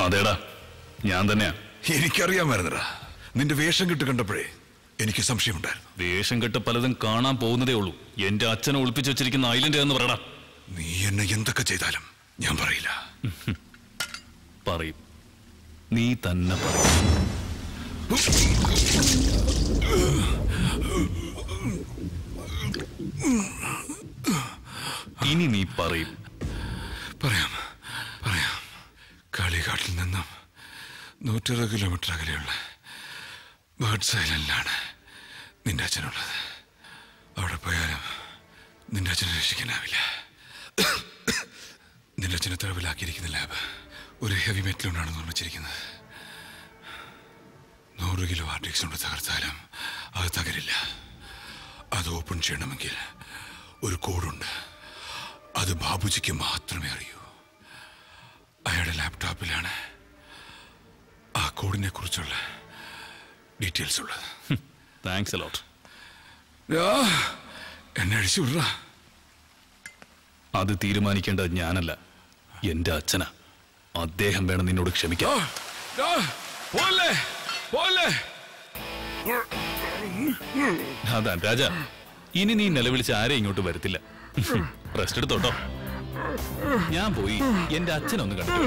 അതേടാ ഞാൻ തന്നെയാ എനിക്കറിയാമായിരുന്നടാ നിന്റെ വേഷം കിട്ട് കണ്ടപ്പോഴേ എനിക്ക് സംശയമുണ്ടായിരുന്നു വേഷം കെട്ട് പലതും കാണാൻ പോകുന്നതേ ഉള്ളൂ എന്റെ അച്ഛനെ ഒളിപ്പിച്ചു വെച്ചിരിക്കുന്ന ഐലൻഡ് എന്ന് പറയടാ നീ എന്നെ എന്തൊക്കെ ചെയ്താലും ഞാൻ പറയില്ല പറയും നീ തന്നെ പറയും ഇനി നീ പറയും പറയാം പറയാം കാളികാട്ടിൽ നിന്നും നൂറ്ററുപത് കിലോമീറ്റർ അകലെയുള്ള ബേർഡ്സ് ഐലൻഡിലാണ് നിന്റെ അച്ഛനുള്ളത് അവിടെ പോയാലും നിന്റെ അച്ഛനെ രക്ഷിക്കാനാവില്ല നിന്റെ അച്ഛനെ തടവിലാക്കിയിരിക്കുന്ന ലാബ് ഒരു ഹെവി മെറ്റൽ കൊണ്ടാണ് നിർമ്മിച്ചിരിക്കുന്നത് നൂറ് കിലോ ആർട്ടിക്സ് കൊണ്ട് തകർത്താലും അത് തകരില്ല അത് ഓപ്പൺ ചെയ്യണമെങ്കിൽ ഒരു കോഡുണ്ട് അത് ബാബുജിക്ക് മാത്രമേ അറിയൂ അയാളുടെ ലാപ്ടോപ്പിലാണ് ആ കോഡിനെ കുറിച്ചുള്ള ഡീറ്റെയിൽസ് ഉള്ളത് താങ്ക്സ് അലോട്ട് ആ, എന്നെ അഴിച്ചു വിടറാ അത് തീരുമാനിക്കേണ്ടത് ഞാനല്ല എന്റെ അച്ഛനാ അദ്ദേഹം വേണം നിന്നോട് ക്ഷമിക്കാൻ പോലെ പോലെ അതാ രാജ ഇനി നീ നിലവിളിച്ച് ആരെ ഇങ്ങോട്ട് വരത്തില്ല റെസ്റ്റ് എടുത്തോട്ടോ ഞാൻ പോയി എന്റെ അച്ഛനൊന്ന് കണ്ടു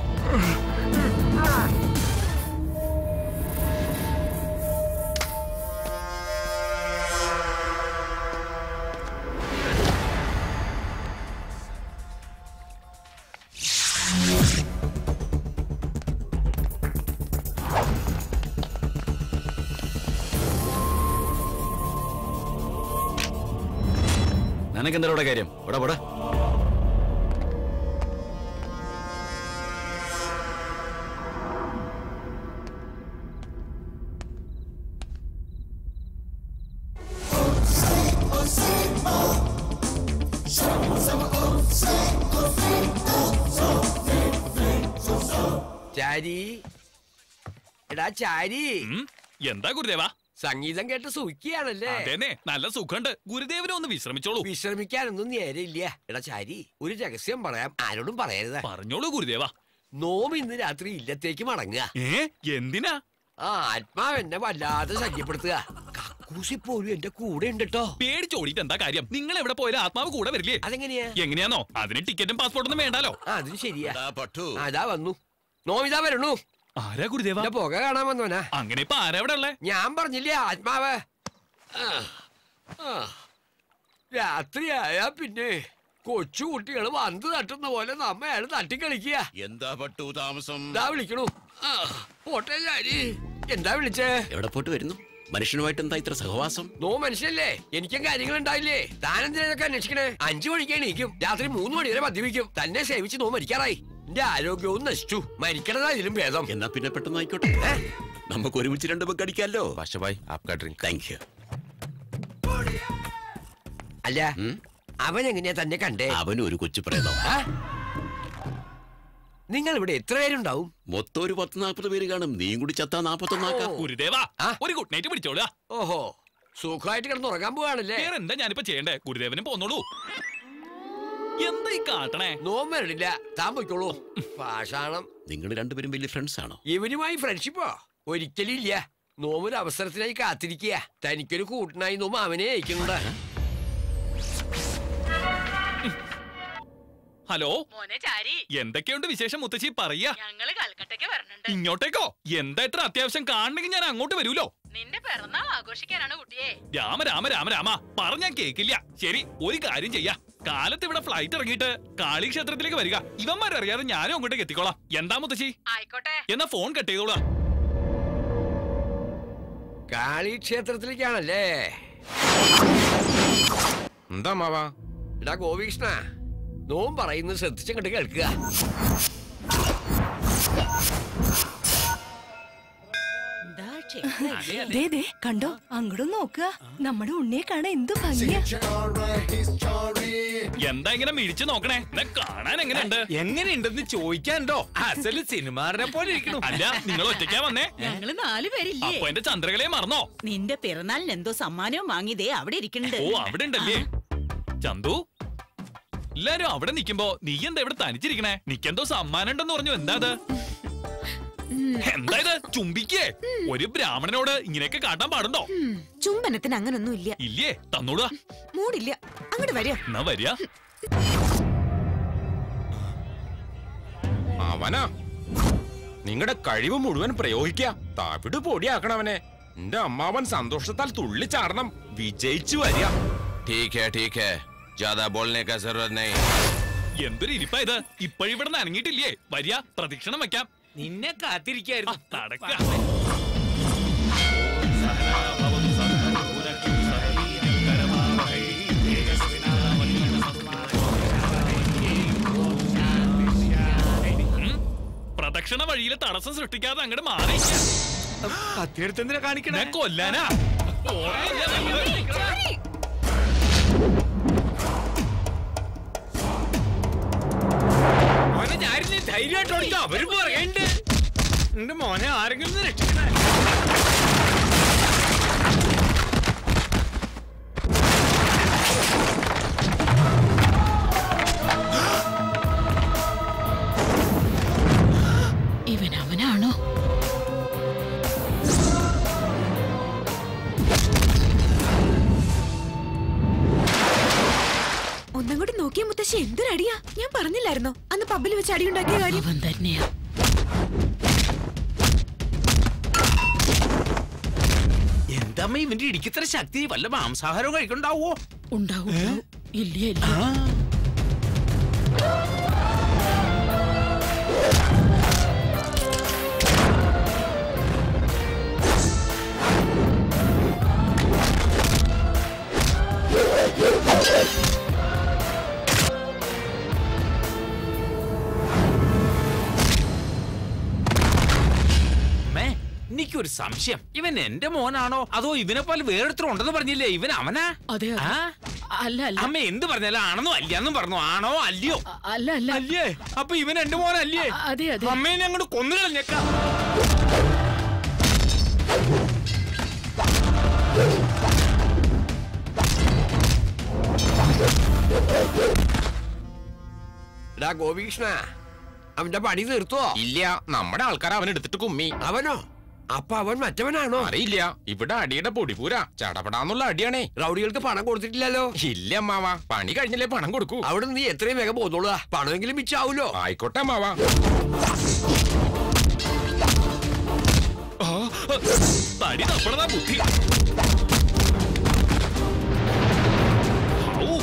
നിനക്കെന്താ ഇവിടെ കാര്യം ഇവിടെ പോടാ ചാരി എടാ ചാരി ഉം, എന്താ ഗുരുദേവ സംഗീതം കേട്ട് സുഖിയാണല്ലേ അതേനെ നല്ല സുഖമുണ്ട് ഗുരുദേവനെ ഒന്ന് വിശ്രമിച്ചോളൂ വിശ്രമിക്കാനൊന്നും നേരെയില്ല എടാ ചാരി ഒരു രഹസ്യം പറയാം ആരോടും പറയരുത് പറഞ്ഞോളൂ ഗുരുദേവ നോം ഇന്ന് രാത്രി ഇല്ലത്തേക്ക് മടങ്ങുക ഏ എന്തിനാ ആ ആത്മാവ് എന്നെ വല്ലാതെ ശല്യപ്പെടുത്തുക കക്കൂസി പോലും എന്റെ കൂടെ ഉണ്ട് കേട്ടോ പേടിച്ചോടിയിട്ട് എന്താ കാര്യം നിങ്ങൾ എവിടെ പോയാലും ആത്മാവ് കൂടെ വരില്ലേ അതെങ്ങനെയാ എങ്ങനെയാന്നോ അതിന് ടിക്കറ്റും പാസ്പോർട്ടൊന്നും വേണ്ടാലോ ആ അതും ശരിയാ പട്ടു ആ, അതാ വന്നു നോമിതാ വരണു ആരാ ഗുരുദേവ എന്റെ പുക കാണാൻ വന്നവനാ അങ്ങനെ ഇപ്പൊ ആരാ ഇവിടെ ഉള്ളേ ഞാൻ പറഞ്ഞില്ലേ ആത്മാവ് ആ, ആ. രാത്രിയായാ പിന്നെ കൊച്ചു കുട്ടികൾ വന്ന് തട്ടുന്ന പോലെ നമ്മ അയാൾ തട്ടിക്കളിക്കുക എന്താ പട്ടു താമസം എന്താ വിളിക്കണു ആ, പോട്ടെ ഞാന് എന്താ വിളിച്ചേ എവിടെ പോയിട്ട് വരുന്നു മനുഷ്യനുമായിട്ട് എന്താ ഇത്ര സഹവാസം നോ മനുഷ്യല്ലേ എനിക്കും കാര്യങ്ങൾ ഉണ്ടായില്ലേ താനെന്തിനൊക്കെ അന്വേഷിക്കണേ അഞ്ചു മണിക്ക് എണീക്കും രാത്രി മൂന്ന് മണി വരെ മദ്യപിക്കും തന്നെ സേവിച്ച് നോ മരിക്കാറായി എന്റെ ആരോഗ്യവും നശിച്ചു മരിക്കണതാ ഇതിലും ഭേദം എന്നാ പിന്നെ പെട്ടെന്ന് ആയിക്കോട്ടെ ഏ? നമുക്ക് ഒരുമിച്ച് രണ്ട് ബഗ് അടിക്കാമല്ലോ ഭാഷഭായ് ആപ്കാ ഡ്രിങ്ക് താങ്ക് യു അല്ല അവൻ എങ്ങനെയാ തന്നെ കണ്ടേ അവനും ഒരു കൊച്ചു പ്രേതം ആ? നിങ്ങൾ ഇവിടെ എത്ര പേരുണ്ടാവും മൊത്തം ഒരു പത്ത് നാൽപ്പത് പേര് കാണും നീയും കൂടി ചത്താ നാപ്പത്തൊന്നാക്കാം ഗുരുദേവ ആ? ഒരു ഗുഡ് നൈറ്റ് പിടിച്ചോളുക ഓഹോ സുഖമായിട്ട് കിടന്ന് ഉറങ്ങാൻ പോവാണല്ലേ വേറെ എന്താ ഞാനിപ്പോ ചെയ്യണ്ടേ ഗുരുദേവനും പോന്നോളൂ എന്താ ഈ കാട്ടണേ നോം വരണില്ല താൻ പൊയ്ക്കോളൂ പാഷാണം നിങ്ങൾ രണ്ടുപേരും വലിയ ഫ്രണ്ട്സ് ആണോ ഇവനുമായി ഫ്രണ്ട്ഷിപ്പോ ഒരിക്കലും ഇല്ല നോമൊരു അവസരത്തിനായി കാത്തിരിക്കുക തനിക്കൊരു കൂട്ടിനായി നോമ അവനെ അയക്കുന്നുണ്ട് ഹലോ മോനെ ചാരി എന്തൊക്കെയുണ്ട് വിശേഷം മുത്തശ്ശി പറയാ ഞങ്ങള് കൽക്കട്ടയ്ക്ക് വരണുണ്ട് ഇങ്ങോട്ടേക്കോ എന്താ ഇത്ര അത്യാവശ്യം കാണണമെങ്കിൽ ഞാൻ അങ്ങോട്ട് വരൂലോ നിന്റെ പിറന്നാൾ ആഘോഷിക്കാനാണ് കുട്ടിയെ രാമ രാമ രാമ രാമ പറഞ്ഞാൻ കേക്കില്ല ശരി ഒരു കാര്യം ചെയ്യാ കാലത്ത് ഇവിടെ ഫ്ലൈറ്റ് ഇറങ്ങിയിട്ട് കാളി ക്ഷേത്രത്തിലേക്ക് വരിക ഇവന്മാരറിയാതെ ഞാനും അങ്ങോട്ടേക്ക് എത്തിക്കോളാം എന്താ മുത്തശ്ശി ആയിക്കോട്ടെ എന്നാ ഫോൺ കട്ട് ചെയ്തോളാ കാളി ക്ഷേത്രത്തിലേക്കാണല്ലേ എന്താ മാവാ എടാ ഗോപികൃഷ്ണ നോം പറയുന്നത് ശ്രദ്ധിച്ചങ്ങോട്ട് കേൾക്കുക ദേ ദേ കണ്ടോ അങ്ങോട്ടും നോക്കുക നമ്മുടെ ഉണ്ണിയെ കാണാൻ എന്ത് ഭംഗിയാ എന്താ ഇങ്ങനെ മിഴിച്ചു നോക്കണേ എന്നെ കാണാൻ എങ്ങനെയുണ്ട് എങ്ങനെയുണ്ടെന്ന് ചോദിക്കാനുണ്ടോ അസല് സിനിമാറിനെ പോലെ ഇരിക്കണു അല്ല നിങ്ങൾ ഒറ്റയ്ക്കാ വന്നേ ഞങ്ങള് നാല് പേരില്ലേ അപ്പൊ എന്റെ ചന്ദ്രകലയെ മറന്നോ നിന്റെ പിറന്നാളിന് എന്തോ സമ്മാനവും വാങ്ങിയതേ അവിടെ ഇരിക്കണ്ട് ഓ അവിടെ ഉണ്ടല്ലേ ചന്തു എല്ലാരും അവിടെ നിക്കുമ്പോ നീ എന്താ ഇവിടെ തനിച്ചിരിക്കണേ നിക്കെന്തോ സമ്മാനം ഉണ്ടെന്ന് പറഞ്ഞു എന്താ അത് എന്തായത് ചുംബിക്കേ ഒരു ബ്രാഹ്മണനോട് ഇങ്ങനെയൊക്കെ കാട്ടാൻ പാടുണ്ടോ ഉം, ചുംബനത്തിന് അങ്ങനൊന്നും ഇല്ല ഇല്ലേ തന്നോടുക മൂടില്ല അങ്ങോട്ട് വരിക എന്നാ വരിക അവനാ നിങ്ങളുടെ കഴിവ് മുഴുവൻ പ്രയോഗിക്ക താപ്പിട്ട് പൊടിയാക്കണവനെ എന്റെ അമ്മാവൻ സന്തോഷത്താൽ തുള്ളിച്ചാടണം വിജയിച്ചു വരിക ठीक है ठीक है ज्यादा बोलने का जरूरत नहीं എന്തൊരു ഇരിപ്പാ ഇത് ഇപ്പോഴിവിടെ അനങ്ങിയിട്ടില്ലേ വരിക പ്രദക്ഷിണം വെക്കാം നിന്നെ കാത്തിരിക്കായിരുന്നു നടക്ക പ്രദക്ഷിണ വഴിയിലെ തടസ്സം സൃഷ്ടിക്കാതെ അങ്ങോട്ട് മാറി കത്തിയെടുത്തെന്തിനാ കാണിക്കണേ ഞാൻ കൊല്ലാനാ ഓടാ, ഞാൻ അങ്ങട്. മോനെ ഞാനില്ലേ ധൈര്യമായിട്ട് ഓടിക്കാം അവര് പറയണ്ട് എന്റെ മോനെ ആരെങ്കിലും ഒന്ന് രക്ഷിക്കണേ ഇവൻ അവനാണോ ഒന്നങ്ങോട്ട് നോക്കിയ മുത്തശ്ശി എന്തൊരടിയാ ഞാൻ പറഞ്ഞില്ലായിരുന്നോ അന്ന് പബ്ബിൽ വെച്ച് അടിയുണ്ടാക്കിയ കാര്യം അവൻ തന്നെയാ എന്താമ്മ ഇവന്റെ ഇടിക്കിത്ര ശക്തി വല്ല മാംസാഹാരവും കഴിക്കണ്ടാവോ ഉണ്ടാവും ഉണ്ടാവും. ഇല്ല ഇല്ല അമ്മേ എനിക്കൊരു സംശയം ഇവൻ എന്റെ മോനാണോ അതോ ഇവനെ പോലെ വേറൊരുത്തരും ഉണ്ടെന്ന് പറഞ്ഞില്ലേ ഇവൻ അവനാ അതെ അതെ. ആ? അല്ല അല്ല അമ്മ എന്ത് പറഞ്ഞാലും ആണെന്നോ അല്ലയെന്നും പറഞ്ഞു ആണോ അല്ലയോ അ- അല്ല അല്ല അല്ലേ അപ്പൊ ഇവൻ എന്റെ മോനല്ലേ അ- അതെ അതെ അമ്മേനെ അങ്ങോട്ട് കൊന്നു കളഞ്ഞേക്കാം എടാ ഗോപികൃഷ്ണ അവന്റെ പണി തീർത്തോ ഇല്ല നമ്മുടെ ആൾക്കാർ അവൻ എടുത്തിട്ട് കുമ്മി അവനോ അപ്പൊ അവൻ മറ്റവനാണോ അറിയില്ല ഇവിടെ അടിയുടെ പൊടിപൂര ചടപടാന്നുള്ള അടിയാണേ റൗഡികൾക്ക് പണം കൊടുത്തിട്ടില്ലല്ലോ ഇല്ല അമ്മാവ പണി കഴിഞ്ഞില്ലേ പണം കൊടുക്കൂ അവിടെ നീ എത്രയും വേഗം പോന്നോളുക പണമെങ്കിലും മിച്ചാവൂലോ ആയിക്കോട്ടെ അമ്മാവ തടി തപ്പണതാ ബുദ്ധി ഔ.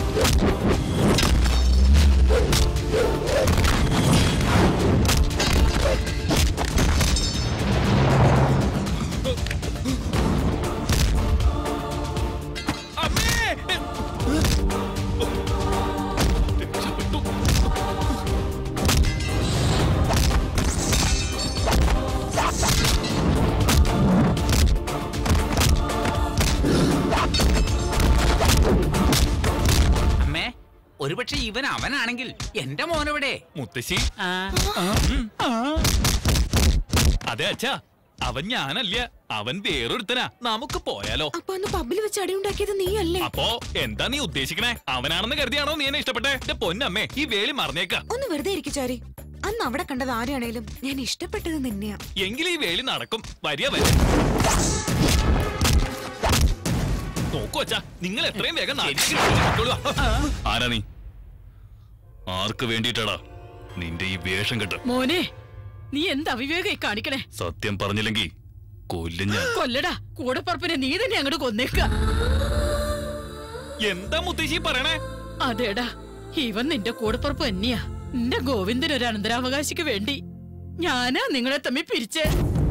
അമ്മേ! രക്ഷപ്പെട്ടു. അമ്മേ ഒരുപക്ഷെ ഇവൻ അവനാണെങ്കിൽ എന്റെ മോനെവിടെ മുത്തശ്ശി അതെ അച്ഛാ അവൻ ഞാനല്ല അവൻ വേറൊരുത്തനാ നമുക്ക് പോയാലോ അപ്പൊ അന്ന് പബ്ബിൽ വെച്ച് അടിയുണ്ടാക്കിയത് നീ അല്ലേ അപ്പോ എന്താ നീ ഉദ്ദേശിക്കണേ അവനാണെന്ന് കരുതിയാണോ നീ എന്നെ ഇഷ്ടപ്പെട്ടെ എന്റെ പൊന്നമ്മേ ഈ വേലി മറന്നേക്ക ഒന്ന് വെറുതെ ഇരിക്കു ചാരി അന്ന് അവിടെ കണ്ടത് ആരെയാണേലും ഞാൻ ഇഷ്ടപ്പെട്ടത് നിന്നെയാ എങ്കിൽ ഈ വേലി നടക്കും വരിക വരെ നോക്കൂ അച്ഛാ നിങ്ങൾ എത്രയും വേഗം നാട്ടിലേക്ക് ഇറങ്ങിക്കോളുക. ആരാ നീ ആർക്ക് വേണ്ടിയിട്ടാടാ നിന്റെ ഈ വേഷം കെട്ട് മോനെ നീ എന്ത് അവിവേകായി കാണിക്കണേ സത്യം പറഞ്ഞില്ലെങ്കിൽ കൊല്ലും ഞാൻ കൊല്ലടാ കൂടെപ്പറപ്പിനെ നീ തന്നെ അങ്ങോട്ട് കൊന്നേക്ക എന്താ മുത്തശ്ശി പറയണേ അതേടാ ഇവൻ നിന്റെ കൂടെപ്പറപ്പ് തന്നെയാ നിന്റെ ഗോവിന്ദൻ ഒരു അനന്തരാവകാശിക്ക് വേണ്ടി ഞാനാ നിങ്ങളെ തമ്മിൽ പിരിച്ചേ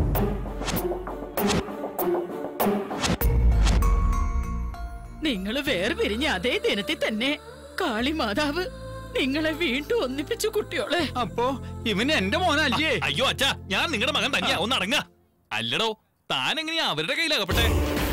നിങ്ങൾ വേറെ പിരിഞ്ഞ അതേ ദിനത്തിൽ തന്നെ കാളി മാതാവ് നിങ്ങളെ വീണ്ടും ഒന്നിപ്പിച്ചു കുട്ടിയോളെ അപ്പോ ഇവൻ എന്റെ മോനല്ലേ അയ്യോ അച്ഛാ ഞാൻ നിങ്ങളുടെ മകൻ തന്നെയാ ഒന്ന് അടങ്ങ അല്ലടോ താൻ എങ്ങനെയാ അവരുടെ കയ്യിലാകപ്പെട്ടെ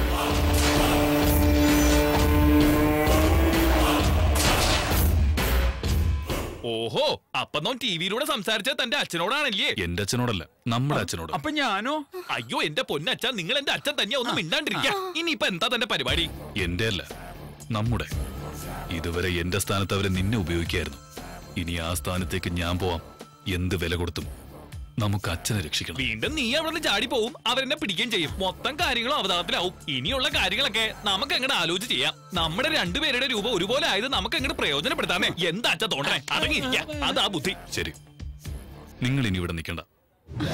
ഓഹോ അപ്പൊ നോൻ ടിവിയിലൂടെ സംസാരിച്ച തന്റെ അച്ഛനോടാണല്ലേ എന്റെ അച്ഛനോടല്ല നമ്മുടെ അച്ഛനോട് അപ്പൊ ഞാനോ അയ്യോ എന്റെ പൊന്നച്ഛ നിങ്ങൾ എന്റെ അച്ഛൻ തന്നെയാ ഒന്ന് മിണ്ടാണ്ടിരിക്കുക ഇനിയിപ്പൊ എന്താ തന്റെ പരിപാടി എന്റെ അല്ല നമ്മുടെ ഇതുവരെ എന്റെ സ്ഥാനത്ത് അവരെ നിന്നെ ഉപയോഗിക്കായിരുന്നു ഇനി ആ സ്ഥാനത്തേക്ക് ഞാൻ പോവാം എന്ത് വില കൊടുത്തും നമുക്ക് അച്ഛനെ രക്ഷിക്കണം വീണ്ടും നീ അവിടെ നിന്ന് ചാടി പോവും അവരെന്നെ പിടിക്കുകയും ചെയ്യും മൊത്തം കാര്യങ്ങളും അവതാളത്തിലാവും ഇനിയുള്ള കാര്യങ്ങളൊക്കെ നമുക്ക് എങ്ങനെ ആലോചിച്ച് ചെയ്യാം നമ്മുടെ രണ്ടുപേരുടെ രൂപം ഒരുപോലെ ആയത് നമുക്ക് എങ്ങനെ പ്രയോജനപ്പെടുത്താമേ എന്താ അച്ഛ തോന്നണേ അടങ്ങിയിരിക്കാം അതാ ബുദ്ധി ശരി നിങ്ങൾ ഇനി ഇവിടെ നിൽക്കണ്ട